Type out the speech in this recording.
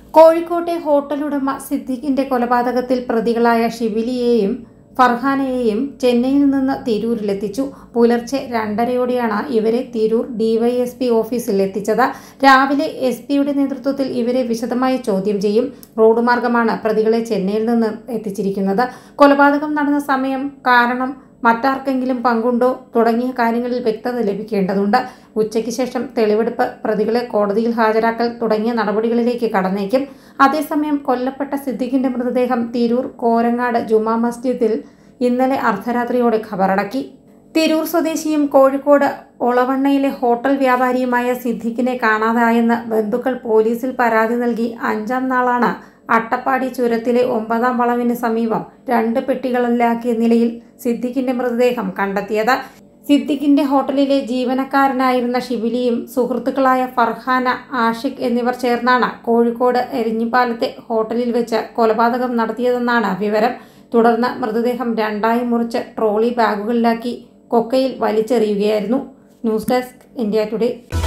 കോഴിക്കോട്ടെ ഹോട്ടലുടമ സിദ്ദിഖിന്റെ കൊലപാതകത്തിൽ പ്രതികളായ ഷിബിലിയെയും ഫർഹാനെയെയും ചെന്നൈയിൽ നിന്ന് തിരൂരിലെത്തിച്ചു പുലർച്ചെ രണ്ടരയോടെയാണ് ഇവരെ തിരൂർ ഡിവൈഎസ്പി ഓഫീസിൽ എത്തിച്ചത് രാവിലെ എസ് പിയുടെ നേതൃത്വത്തിൽ ഇവരെ വിശദമായി ചോദ്യം ചെയ്യും റോഡ് മാർഗമാണ് പ്രതികളെ ചെന്നൈയിൽ നിന്ന് എത്തിച്ചിരിക്കുന്നത് കൊലപാതകം നടന്ന സമയം കാരണം മറ്റാർക്കെങ്കിലും പങ്കുണ്ടോ തുടങ്ങിയ കാര്യങ്ങളിൽ വ്യക്തത ലഭിക്കേണ്ടതുണ്ട് ഉച്ചയ്ക്ക് ശേഷം തെളിവെടുപ്പ് പ്രതികളെ കോടതിയിൽ ഹാജരാക്കൽ തുടങ്ങിയ നടപടികളിലേക്ക് കടന്നേക്കും അതേസമയം കൊല്ലപ്പെട്ട സിദ്ദിഖിന്റെ മൃതദേഹം തിരൂർ കോരങ്ങാട് ജുമാ മസ്ജിദിൽ ഇന്നലെ അർദ്ധരാത്രിയോടെ ഖബറടക്കി തിരൂർ സ്വദേശിയും കോഴിക്കോട് ഒളവണ്ണയിലെ ഹോട്ടൽ വ്യാപാരിയുമായ സിദ്ദിഖിനെ കാണാതായെന്ന് ബന്ധുക്കൾ പോലീസിൽ പരാതി നൽകി അഞ്ചാം നാളാണ് അട്ടപ്പാടി ചുരത്തിലെ ഒമ്പതാം വളവിന് സമീപം രണ്ട് പെട്ടികളിലാക്കിയ നിലയിൽ സിദ്ദിഖിന്റെ മൃതദേഹം കണ്ടെത്തിയത് സിദ്ദിഖിന്റെ ഹോട്ടലിലെ ജീവനക്കാരനായിരുന്ന ഷിബിലിയും സുഹൃത്തുക്കളായ ഫർഹാന ആഷിഖ് എന്നിവർ ചേർന്നാണ് കോഴിക്കോട് എരിഞ്ഞിപ്പാലത്തെ ഹോട്ടലിൽ വെച്ച് കൊലപാതകം നടത്തിയതെന്നാണ് വിവരം തുടർന്ന് മൃതദേഹം രണ്ടായി മുറിച്ച് ട്രോളി ബാഗുകളിലാക്കി കൊക്കയിൽ വലിച്ചെറിയുകയായിരുന്നു ന്യൂസ് ഡെസ്ക് ഇന്ത്യ ടുഡേ